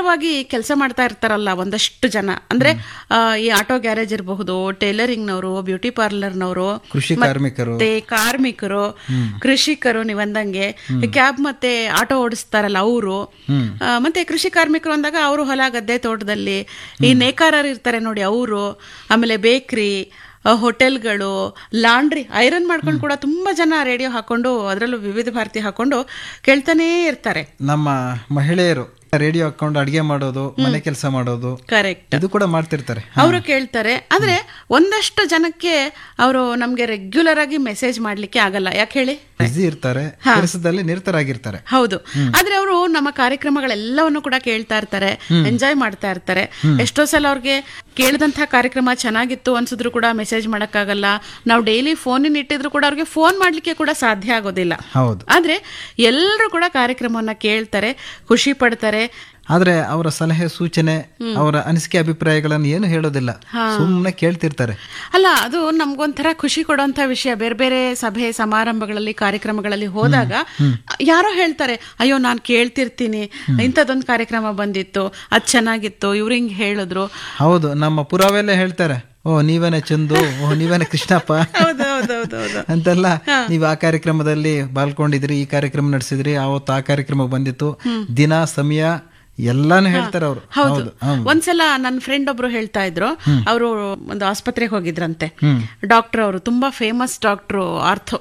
ನಿರಂತರವಾಗಿ ಕೆಲಸ ಮಾಡ್ತಾ ಇರ್ತಾರಲ್ಲ ಒಂದಷ್ಟು ಜನ ಅಂದ್ರೆ ಆ, ಈ ಆಟೋ ಗ್ಯಾರೇಜ್ ಇರಬಹುದು ಟೈಲರಿಂಗ್ನವರು ಬ್ಯೂಟಿ ಪಾರ್ಲರ್ನವರು ಕೃಷಿ ಕಾರ್ಮಿಕರು ಮತ್ತೆ ಕಾರ್ಮಿಕರು ಕೃಷಿಕರು ನೀವಂದಂಗೆ ಕ್ಯಾಬ್ ಮತ್ತೆ ಆಟೋ ಓಡಿಸ್ತಾರಲ್ಲ ಅವರು ಮತ್ತೆ ಕೃಷಿ ಕಾರ್ಮಿಕರು ಅಂದಾಗ ಅವರು ಹೊಲ ಗದ್ದೆ ತೋಟದಲ್ಲಿ ಈ ನೇಕಾರರು ಇರ್ತಾರೆ ನೋಡಿ ಅವರು ಆಮೇಲೆ ಬೇಕ್ರಿ ಹೋಟೆಲ್ಗಳು ಲಾಂಡ್ರಿ ಐರನ್ ಮಾಡ್ಕೊಂಡು ಕೂಡ ತುಂಬಾ ಜನ ರೇಡಿಯೋ ಹಾಕೊಂಡು ಅದರಲ್ಲೂ ವಿವಿಧ ಭಾರತಿ ಹಾಕೊಂಡು ಕೇಳ್ತಾನೇ ಇರ್ತಾರೆ ನಮ್ಮ ಮಹಿಳೆಯರು ರೇಡಿಯೋ ಹಾಕೊಂಡು ಅಡಿಗೆ ಮಾಡೋದು ಮನೆ ಕೆಲಸ ಮಾಡೋದು ಕರೆಕ್ಟ್ ಇದು ಕೂಡ ಮಾಡ್ತಿರ್ತಾರೆ ಅವರು ಕೇಳ್ತಾರೆ ಆದ್ರೆ ಒಂದಷ್ಟು ಜನಕ್ಕೆ ಅವರು ನಮ್ಗೆ ರೆಗ್ಯುಲರ್ ಆಗಿ ಮೆಸೇಜ್ ಮಾಡ್ಲಿಕ್ಕೆ ಆಗಲ್ಲ ಯಾಕೆ ಹೇಳಿ ಬಿಸಿ ಇರ್ತಾರೆ ಕೆಲಸದಲ್ಲಿ ನಿರತರಾಗಿರ್ತಾರೆ ಹೌದು ಆದ್ರೆ ಅವರು ನಮ್ಮ ಕಾರ್ಯಕ್ರಮಗಳೆಲ್ಲವನ್ನು ಕೂಡ ಕೇಳ್ತಾ ಇರ್ತಾರೆ ಎಂಜಾಯ್ ಮಾಡ್ತಾ ಇರ್ತಾರೆ ಎಷ್ಟೋ ಸಲ ಅವ್ರಿಗೆ ಕೇಳಿದಂತಹ ಕಾರ್ಯಕ್ರಮ ಚೆನ್ನಾಗಿತ್ತು ಅನ್ಸಿದ್ರು ಕೂಡ ಮೆಸೇಜ್ ಮಾಡಕ್ಕಾಗಲ್ಲ ನಾವು ಡೈಲಿ ಫೋನಿನ ಇಟ್ಟಿದ್ರು ಕೂಡ ಅವ್ರಿಗೆ ಫೋನ್ ಮಾಡ್ಲಿಕ್ಕೆ ಕೂಡ ಸಾಧ್ಯ ಆಗೋದಿಲ್ಲ ಹೌದು ಆದ್ರೆ ಎಲ್ಲರೂ ಕೂಡ ಕಾರ್ಯಕ್ರಮವನ್ನ ಕೇಳ್ತಾರೆ ಖುಷಿ ಪಡ್ತಾರೆ ಆದ್ರೆ ಅವರ ಸಲಹೆ ಸೂಚನೆ ಅವರ ಅನಿಸಿಕೆ ಅಭಿಪ್ರಾಯಗಳನ್ನು ಏನು ಹೇಳೋದಿಲ್ಲ ಸುಮ್ಮನೆ ಕೇಳ್ತಿರ್ತಾರೆ ಅಲ್ಲ ಅದು ನಮ್ಗೊಂಥರ ಖುಷಿ ಕೊಡುವಂತ ವಿಷಯ ಬೇರೆ ಬೇರೆ ಸಭೆ ಸಮಾರಂಭಗಳಲ್ಲಿ ಕಾರ್ಯಕ್ರಮಗಳಲ್ಲಿ ಹೋದಾಗ ಯಾರೋ ಹೇಳ್ತಾರೆ ಅಯ್ಯೋ ನಾನು ಕೇಳ್ತಿರ್ತೀನಿ ಇಂಥದ್ದೊಂದು ಕಾರ್ಯಕ್ರಮ ಬಂದಿತ್ತು ಅದ್ ಚೆನ್ನಾಗಿತ್ತು ಇವ್ರು ಹಿಂಗ್ ಹೇಳಿದ್ರು ಹೌದು ನಮ್ಮ ಪುರಾವೆಲ್ಲ ಹೇಳ್ತಾರೆ ಓ ನೀವೇನೆ ಚಂದು ಓ ನೀವೇನೆ ಕೃಷ್ಣಪ್ಪ ಹೌದು ಹೌದು ಹೌದು ಹೌದು ಅಂತೆಲ್ಲ ನೀವು ಆ ಕಾರ್ಯಕ್ರಮದಲ್ಲಿ ಪಾಲ್ಗೊಂಡಿದ್ರಿ ಈ ಕಾರ್ಯಕ್ರಮ ನಡೆಸಿದ್ರಿ ಅವತ್ತು ಆ ಕಾರ್ಯಕ್ರಮ ಬಂದಿತ್ತು ದಿನ ಸಮಯ ಎಲ್ಲಾನು ಹೇಳ್ತಾರೆ ಅವರು ಹೌದು ಒಂದ್ಸಲ ನನ್ನ ಫ್ರೆಂಡ್ ಒಬ್ರು ಹೇಳ್ತಾ ಇದ್ರು ಅವರು ಒಂದು ಆಸ್ಪತ್ರೆಗೆ ಹೋಗಿದ್ರಂತೆ ಡಾಕ್ಟರ್ ಅವರು ತುಂಬಾ ಫೇಮಸ್ ಡಾಕ್ಟ್ರು ಆರ್ಥೋ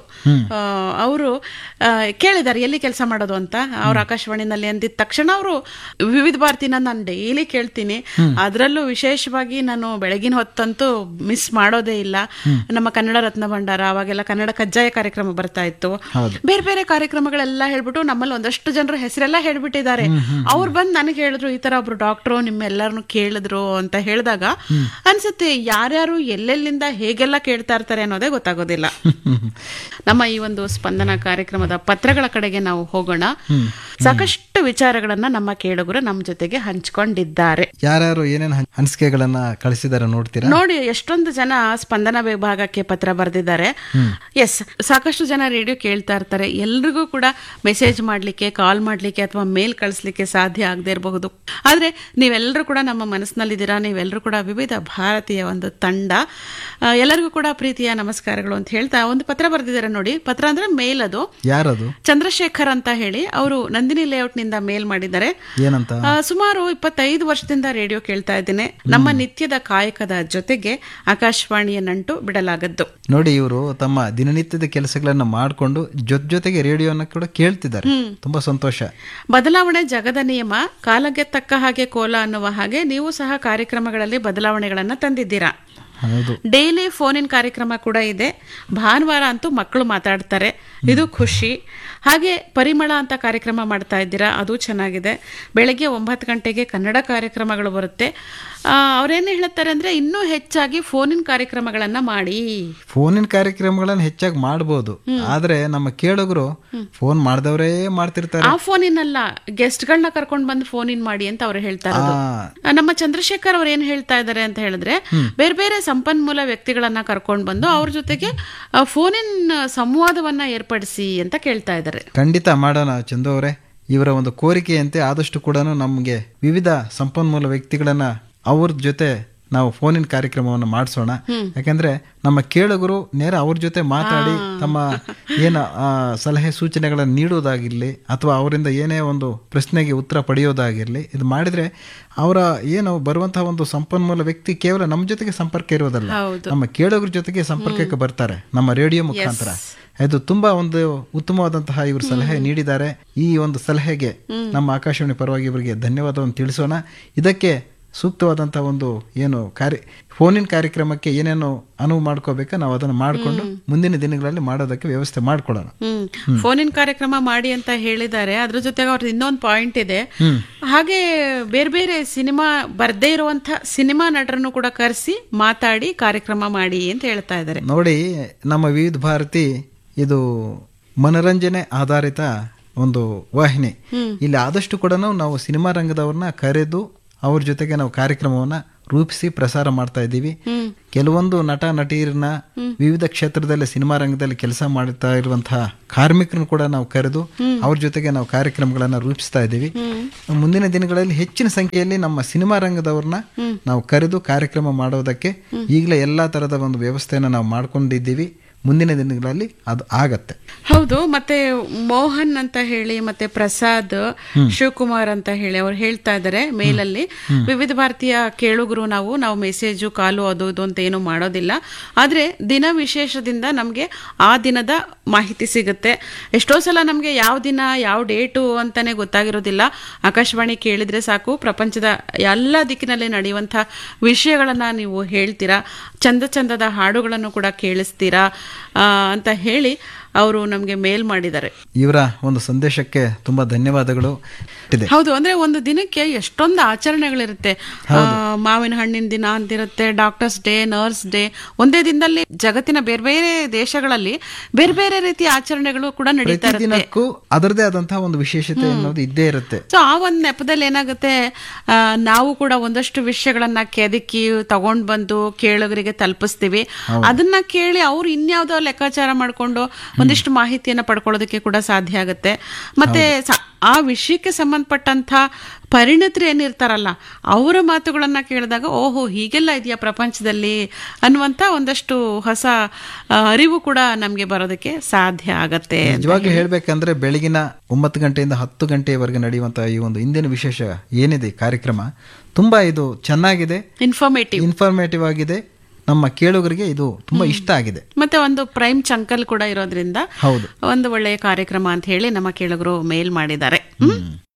ಅವರು ಕೇಳಿದಾರೆ ಎಲ್ಲಿ ಕೆಲಸ ಮಾಡೋದು ಅಂತ ಅವ್ರ ಆಕಾಶವಾಣಿನಲ್ಲಿ ಅಂದಿದ ತಕ್ಷಣ ಅವರು ವಿವಿಧ ಭಾರತಿನ ನಾನು ಡೈಲಿ ಕೇಳ್ತೀನಿ ಅದರಲ್ಲೂ ವಿಶೇಷವಾಗಿ ನಾನು ಬೆಳಗಿನ ಹೊತ್ತಂತೂ ಮಿಸ್ ಮಾಡೋದೇ ಇಲ್ಲ ನಮ್ಮ ಕನ್ನಡ ರತ್ನ ಭಂಡಾರ ಅವಾಗೆಲ್ಲ ಕನ್ನಡ ಕಜ್ಜಾಯ ಕಾರ್ಯಕ್ರಮ ಬರ್ತಾ ಇತ್ತು ಬೇರೆ ಬೇರೆ ಕಾರ್ಯಕ್ರಮಗಳೆಲ್ಲ ಹೇಳ್ಬಿಟ್ಟು ನಮ್ಮಲ್ಲಿ ಒಂದಷ್ಟು ಜನರ ಹೆಸರೆಲ್ಲ ಹೇಳ್ಬಿಟ್ಟಿದ್ದಾರೆ ಅವ್ರು ಬಂದು ನನಗೆ ಹೇಳಿದ್ರು ಈ ತರ ಒಬ್ರು ಡಾಕ್ಟ್ರು ನಿಮ್ಮೆಲ್ಲರನ್ನು ಕೇಳಿದ್ರು ಅಂತ ಹೇಳಿದಾಗ ಅನ್ಸುತ್ತೆ ಯಾರ್ಯಾರು ಎಲ್ಲೆಲ್ಲಿಂದ ಹೇಗೆಲ್ಲ ಕೇಳ್ತಾ ಇರ್ತಾರೆ ಅನ್ನೋದೇ ಗೊತ್ತಾಗೋದಿಲ್ಲ ನಮ್ಮ ಈ ಒಂದು ಸ್ಪಂದನ ಕಾರ್ಯಕ್ರಮದ ಪತ್ರಗಳ ಕಡೆಗೆ ನಾವು ಹೋಗೋಣ ಸಾಕಷ್ಟು ವಿಚಾರಗಳನ್ನ ನಮ್ಮ ಕೇಳುಗರು ನಮ್ಮ ಜೊತೆಗೆ ಹಂಚ್ಕೊಂಡಿದ್ದಾರೆ ಯಾರ್ಯಾರು ಏನೇನು ಅನಿಸಿಕೆಗಳನ್ನ ಕಳಿಸಿದಾರೆ ನೋಡ್ತೀರಾ ನೋಡಿ ಎಷ್ಟೊಂದು ಜನ ಸ್ಪಂದನ ವಿಭಾಗಕ್ಕೆ ಪತ್ರ ಬರೆದಿದ್ದಾರೆ ಎಸ್ ಸಾಕಷ್ಟು ಜನ ರೇಡಿಯೋ ಕೇಳ್ತಾ ಇರ್ತಾರೆ ಎಲ್ರಿಗೂ ಕೂಡ ಮೆಸೇಜ್ ಮಾಡ್ಲಿಕ್ಕೆ ಕಾಲ್ ಮಾಡ್ಲಿಕ್ಕೆ ಅಥವಾ ಮೇಲ್ ಕಳಿಸ್ಲಿಕ್ಕೆ ಸಾಧ್ಯ ಆಗದೆ ಇರಬಹುದು ಆದ್ರೆ ನೀವೆಲ್ಲರೂ ಕೂಡ ನಮ್ಮ ಮನಸ್ಸಿನಲ್ಲಿದ್ದೀರಾ ನೀವೆಲ್ಲರೂ ಕೂಡ ವಿವಿಧ ಭಾರತೀಯ ಒಂದು ತಂಡ ಆ, ಎಲ್ಲರಿಗೂ ಕೂಡ ಪ್ರೀತಿಯ ನಮಸ್ಕಾರಗಳು ಅಂತ ಹೇಳ್ತಾ ಒಂದು ಪತ್ರ ಬರೆದಿದ್ದಾರೆ ನೋಡಿ ಪತ್ರ ಅಂದ್ರೆ ಮೇಲ್ ಅದು ಯಾರದು ಚಂದ್ರಶೇಖರ್ ಅಂತ ಹೇಳಿ ಅವರು ನಂದಿನಿ ಲೇಔಟ್ ನಿಂದ ಮೇಲ್ ಮಾಡಿದ್ದಾರೆ ಏನಂತ ಆ, ಸುಮಾರು ಇಪ್ಪತ್ತೈದು ವರ್ಷದಿಂದ ರೇಡಿಯೋ ಕೇಳ್ತಾ ಇದ್ದೇನೆ ನಮ್ಮ ನಿತ್ಯದ ಕಾಯಕದ ಜೊತೆಗೆ ಆಕಾಶವಾಣಿಯ ನಂಟು ಬಿಡಲಾಗದ್ದು ನೋಡಿ ಇವರು ತಮ್ಮ ದಿನನಿತ್ಯದ ಕೆಲಸಗಳನ್ನ ಮಾಡಿಕೊಂಡು ಜೊತೆ ಜೊತೆಗೆ ರೇಡಿಯೋನ ಕೂಡ ಕೇಳ್ತಿದ್ದಾರೆ ತುಂಬಾ ಸಂತೋಷ ಬದಲಾವಣೆ ಜಗದ ನಿಯಮ ಕಾಲಕ್ಕೆ ತಕ್ಕ ಹಾಗೆ ಕೋಲ ಅನ್ನುವ ಹಾಗೆ ನೀವು ಸಹ ಕಾರ್ಯಕ್ರಮಗಳಲ್ಲಿ ಬದಲಾವಣೆಗಳನ್ನ ತಂದಿದ್ದೀರಾ ಹೌದು ಡೈಲಿ ಫೋನಿನ ಕಾರ್ಯಕ್ರಮ ಕೂಡ ಇದೆ ಭಾನುವಾರ ಅಂತೂ ಮಕ್ಕಳು ಮಾತಾಡ್ತಾರೆ ಇದು ಖುಷಿ ಹಾಗೆ ಪರಿಮಳ ಅಂತ ಕಾರ್ಯಕ್ರಮ ಮಾಡ್ತಾ ಇದ್ದೀರಾ ಅದು ಚೆನ್ನಾಗಿದೆ ಬೆಳಗ್ಗೆ ಒಂಬತ್ತು ಗಂಟೆಗೆ ಕನ್ನಡ ಕಾರ್ಯಕ್ರಮಗಳು ಬರುತ್ತೆ ಆ, ಅವ್ರೇನು ಹೇಳ್ತಾರೆ ಅಂದ್ರೆ ಇನ್ನೂ ಹೆಚ್ಚಾಗಿ ಫೋನಿನ ಕಾರ್ಯಕ್ರಮಗಳನ್ನ ಮಾಡಿ ಫೋನಿನ ಕಾರ್ಯಕ್ರಮಗಳನ್ನ ಹೆಚ್ಚಾಗಿ ಮಾಡ್ಬೋದು ಆದ್ರೆ ನಮ್ಮ ಕೇಳುಗರು ಫೋನ್ ಮಾಡ್ದವ್ರೇ ಮಾಡ್ತಿರ್ತಾರೆ ಆ ಫೋನಿನಲ್ಲ ಗೆಸ್ಟ್ಗಳನ್ನ ಕರ್ಕೊಂಡು ಬಂದು ಫೋನಿನ್ ಮಾಡಿ ಅಂತ ಅವ್ರು ಹೇಳ್ತಾ ಇರೋದು ಆ, ನಮ್ಮ ಚಂದ್ರಶೇಖರ್ ಅವ್ರು ಏನ್ ಹೇಳ್ತಾ ಇದ್ದಾರೆ ಅಂತ ಹೇಳಿದ್ರೆ ಬೇರೆ ಬೇರೆ ಸಂಪನ್ಮೂಲ ವ್ಯಕ್ತಿಗಳನ್ನ ಕರ್ಕೊಂಡು ಬಂದು ಅವ್ರ ಜೊತೆಗೆ ಫೋನಿನ್ ಸಂವಾದವನ್ನ ಏರ್ಪಡಿಸಿ ಅಂತ ಕೇಳ್ತಾ ಇದ್ದಾರೆ ಖಂಡಿತ ಮಾಡೋಣ ಚಂದು ಅವರೇ ಇವರ ಒಂದು ಕೋರಿಕೆಯಂತೆ ಆದಷ್ಟು ಕೂಡ ನಮಗೆ ವಿವಿಧ ಸಂಪನ್ಮೂಲ ವ್ಯಕ್ತಿಗಳನ್ನ ಅವ್ರ ಜೊತೆ ನಾವು ಫೋನಿನ ಕಾರ್ಯಕ್ರಮವನ್ನು ಮಾಡಿಸೋಣ ಯಾಕಂದ್ರೆ ನಮ್ಮ ಕೇಳುಗರು ನೇರ ಅವ್ರ ಜೊತೆ ಮಾತಾಡಿ ತಮ್ಮ ಏನು ಆ, ಸಲಹೆ ಸೂಚನೆಗಳನ್ನು ನೀಡೋದಾಗಿರ್ಲಿ ಅಥವಾ ಅವರಿಂದ ಏನೇ ಒಂದು ಪ್ರಶ್ನೆಗೆ ಉತ್ತರ ಪಡೆಯೋದಾಗಿರ್ಲಿ ಇದು ಮಾಡಿದ್ರೆ ಅವರ ಏನು ಬರುವಂತಹ ಒಂದು ಸಂಪನ್ಮೂಲ ವ್ಯಕ್ತಿ ಕೇವಲ ನಮ್ಮ ಜೊತೆಗೆ ಸಂಪರ್ಕ ಇರೋದಲ್ಲ ಹೌದು. ನಮ್ಮ ಕೇಳುಗರ ಜೊತೆಗೆ ಸಂಪರ್ಕಕ್ಕೆ ಬರ್ತಾರೆ ನಮ್ಮ ರೇಡಿಯೋ ಮುಖಾಂತರ ಇದು ತುಂಬಾ ಒಂದು ಉತ್ತಮವಾದಂತಹ ಇವರು ಸಲಹೆ ನೀಡಿದ್ದಾರೆ ಈ ಒಂದು ಸಲಹೆಗೆ ನಮ್ಮ ಆಕಾಶವಾಣಿ ಪರವಾಗಿ ಇವರಿಗೆ ಧನ್ಯವಾದವನ್ನು ತಿಳಿಸೋಣ ಇದಕ್ಕೆ ಸೂಕ್ತವಾದಂತಹ ಒಂದು ಏನು ಕಾರ್ಯ ಫೋನಿನ ಕಾರ್ಯಕ್ರಮಕ್ಕೆ ಏನೇನು ಅನುವು ಮಾಡ್ಕೋಬೇಕು ನಾವು ಅದನ್ನು ಮಾಡಿಕೊಂಡು ಮುಂದಿನ ದಿನಗಳಲ್ಲಿ ಮಾಡೋದಕ್ಕೆ ವ್ಯವಸ್ಥೆ ಮಾಡ್ಕೊಳ್ಳೋಣ ಹ್ಮ್ ಫೋನಿನ ಕಾರ್ಯಕ್ರಮ ಮಾಡಿ ಅಂತ ಹೇಳಿದ್ದಾರೆ ಅದ್ರ ಜೊತೆಗೆ ಅವ್ರದ್ದು ಇನ್ನೊಂದು ಪಾಯಿಂಟ್ ಇದೆ ಹಾಗೆ ಬೇರೆ ಬೇರೆ ಸಿನಿಮಾ ಬರ್ದೇ ಇರುವಂತ ಸಿನಿಮಾ ನಟರನ್ನು ಕೂಡ ಕರೆಸಿ ಮಾತಾಡಿ ಕಾರ್ಯಕ್ರಮ ಮಾಡಿ ಅಂತ ಹೇಳ್ತಾ ಇದ್ದಾರೆ ನೋಡಿ ನಮ್ಮ ವಿವಿಧ ಭಾರತಿ ಇದು ಮನರಂಜನೆ ಆಧಾರಿತ ಒಂದು ವಾಹಿನಿ ಇಲ್ಲಿ ಆದಷ್ಟು ಕೂಡ ನಾವು ಸಿನಿಮಾ ರಂಗದವ್ರನ್ನ ಕರೆದು ಅವ್ರ ಜೊತೆಗೆ ನಾವು ಕಾರ್ಯಕ್ರಮವನ್ನ ರೂಪಿಸಿ ಪ್ರಸಾರ ಮಾಡ್ತಾ ಇದ್ದೀವಿ ಕೆಲವೊಂದು ನಟ ನಟಿಯರನ್ನ ವಿವಿಧ ಕ್ಷೇತ್ರದಲ್ಲಿ ಸಿನಿಮಾ ರಂಗದಲ್ಲಿ ಕೆಲಸ ಮಾಡ್ತಾ ಇರುವಂತಹ ಕಾರ್ಮಿಕರನ್ನು ಕೂಡ ನಾವು ಕರೆದು ಅವ್ರ ಜೊತೆಗೆ ನಾವು ಕಾರ್ಯಕ್ರಮಗಳನ್ನ ರೂಪಿಸ್ತಾ ಇದ್ದೀವಿ ಮುಂದಿನ ದಿನಗಳಲ್ಲಿ ಹೆಚ್ಚಿನ ಸಂಖ್ಯೆಯಲ್ಲಿ ನಮ್ಮ ಸಿನಿಮಾ ರಂಗದವ್ರನ್ನ ನಾವು ಕರೆದು ಕಾರ್ಯಕ್ರಮ ಮಾಡೋದಕ್ಕೆ ಈಗಲೇ ಎಲ್ಲಾ ತರದ ಒಂದು ವ್ಯವಸ್ಥೆಯನ್ನ ನಾವು ಮಾಡ್ಕೊಂಡಿದ್ದೀವಿ ಮುಂದಿನ ದಿನಗಳಲ್ಲಿ ಅದು ಆಗತ್ತೆ ಹೌದು ಮತ್ತೆ ಮೋಹನ್ ಅಂತ ಹೇಳಿ ಮತ್ತೆ ಪ್ರಸಾದ್ ಶಿವಕುಮಾರ್ ಅಂತ ಹೇಳಿ ಅವ್ರು ಹೇಳ್ತಾ ಇದ್ದಾರೆ ಮೇಲಲ್ಲಿ ವಿವಿಧ ಭಾರತೀಯ ಕೇಳುಗರು ನಾವು ನಾವು ಮೆಸೇಜು ಕಾಲು ಅದು ಇದು ಅಂತ ಏನು ಮಾಡೋದಿಲ್ಲ ಆದ್ರೆ ದಿನ ವಿಶೇಷದಿಂದ ನಮಗೆ ಆ ದಿನದ ಮಾಹಿತಿ ಸಿಗುತ್ತೆ ಎಷ್ಟೋ ಸಲ ನಮಗೆ ಯಾವ ದಿನ ಯಾವ ಡೇಟು ಅಂತಾನೆ ಗೊತ್ತಾಗಿರೋದಿಲ್ಲ ಆಕಾಶವಾಣಿ ಕೇಳಿದ್ರೆ ಸಾಕು ಪ್ರಪಂಚದ ಎಲ್ಲ ದಿಕ್ಕಿನಲ್ಲಿ ನಡೆಯುವಂಥ ವಿಷಯಗಳನ್ನ ನೀವು ಹೇಳ್ತೀರಾ ಚಂದ ಚಂದದ ಹಾಡುಗಳನ್ನು ಕೂಡ ಕೇಳಿಸ್ತೀರಾ ಆ, ಅಂತ ಹೇಳಿ ಅವರು ನಮಗೆ ಮೇಲ್ ಮಾಡಿದ್ದಾರೆ ಇವರ ಒಂದು ಸಂದೇಶಕ್ಕೆ ತುಂಬಾ ಧನ್ಯವಾದಗಳು ಇದೆ ಹೌದು ಅಂದ್ರೆ ಒಂದು ದಿನಕ್ಕೆ ಎಷ್ಟೊಂದು ಆಚರಣೆಗಳಿರುತ್ತೆ ಆ, ಮಾವಿನ ಹಣ್ಣಿನ ದಿನ ಅಂತಿರುತ್ತೆ ಡಾಕ್ಟರ್ಸ್ ಡೇ ನರ್ಸ್ ಡೇ ಒಂದೇ ದಿನದಲ್ಲಿ ಜಗತ್ತಿನ ಬೇರೆ ಬೇರೆ ದೇಶಗಳಲ್ಲಿ ಬೇರೆ ಬೇರೆ ರೀತಿಯ ಆಚರಣೆಗಳು ಕೂಡ ನಡೀತಾ ಇರುತ್ತೆ ದಿನಕ್ಕೂ ಅದರದೇ ಆದಂತಹ ಒಂದು ವಿಶೇಷತೆ ಅನ್ನೋದು ಇದ್ದೇ ಇರುತ್ತೆ ಸೊ ಆ ಒಂದು ನೆಪದಲ್ಲಿ ಏನಾಗುತ್ತೆ ಆ, ನಾವು ಕೂಡ ಒಂದಷ್ಟು ವಿಷಯಗಳನ್ನ ಕೆದಕಿ ತಗೊಂಡ್ ಬಂದು ಕೇಳುಗರಿಗೆ ತಲುಪಿಸ್ತೀವಿ ಅದನ್ನ ಕೇಳಿ ಅವ್ರು ಇನ್ಯಾವುದೋ ಲೆಕ್ಕಾಚಾರ ಮಾಡ್ಕೊಂಡು ಒಂದಿಷ್ಟು ಮಾಹಿತಿಯನ್ನ ಪಡ್ಕೊಳ್ಳೋದಕ್ಕೆ ಕೂಡ ಸಾಧ್ಯ ಆಗುತ್ತೆ ಮತ್ತೆ ಸ- ಆ ವಿಷಯಕ್ಕೆ ಸಂಬಂಧಪಟ್ಟಂತ ಪರಿಣಿತರು ಏನಿರ್ತಾರಲ್ಲ ಅವರ ಮಾತುಗಳನ್ನ ಕೇಳಿದಾಗ ಓಹೋ ಹೀಗೆಲ್ಲ ಇದೆಯಾ ಪ್ರಪಂಚದಲ್ಲಿ ಅನ್ನುವಂತ ಒಂದಷ್ಟು ಹೊಸ ಆ, ಅರಿವು ಕೂಡ ನಮ್ಗೆ ಬರೋದಕ್ಕೆ ಸಾಧ್ಯ ಆಗತ್ತೆ ನಿಜವಾಗ್ಲೂ ಹೇಳ್ಬೇಕಂದ್ರೆ ಬೆಳಗಿನ ಒಂಬತ್ತು ಗಂಟೆಯಿಂದ ಹತ್ತು ಗಂಟೆಯವರೆಗೆ ನಡೆಯುವಂತಹ ಈ ಒಂದು ಇಂದಿನ ವಿಶೇಷ ಏನಿದೆ ಈ ಕಾರ್ಯಕ್ರಮ ತುಂಬಾ ಇದು ಚೆನ್ನಾಗಿದೆ ಇನ್ಫಾರ್ಮೇಟಿವ್ ಇನ್ಫಾರ್ಮೇಟಿವ್ ಆಗಿದೆ ನಮ್ಮ ಕೇಳುಗರಿಗೆ ಇದು ತುಂಬಾ ಇಷ್ಟ ಆಗಿದೆ ಮತ್ತೆ ಒಂದು ಪ್ರೈಮ್ ಚಂಕಲ್ ಕೂಡ ಇರೋದ್ರಿಂದ ಹೌದು ಒಂದು ಒಳ್ಳೆಯ ಕಾರ್ಯಕ್ರಮ ಅಂತ ಹೇಳಿ ನಮ್ಮ ಕೇಳುಗರು ಮೇಲ್ ಮಾಡಿದ್ದಾರೆ ಹ್ಮ್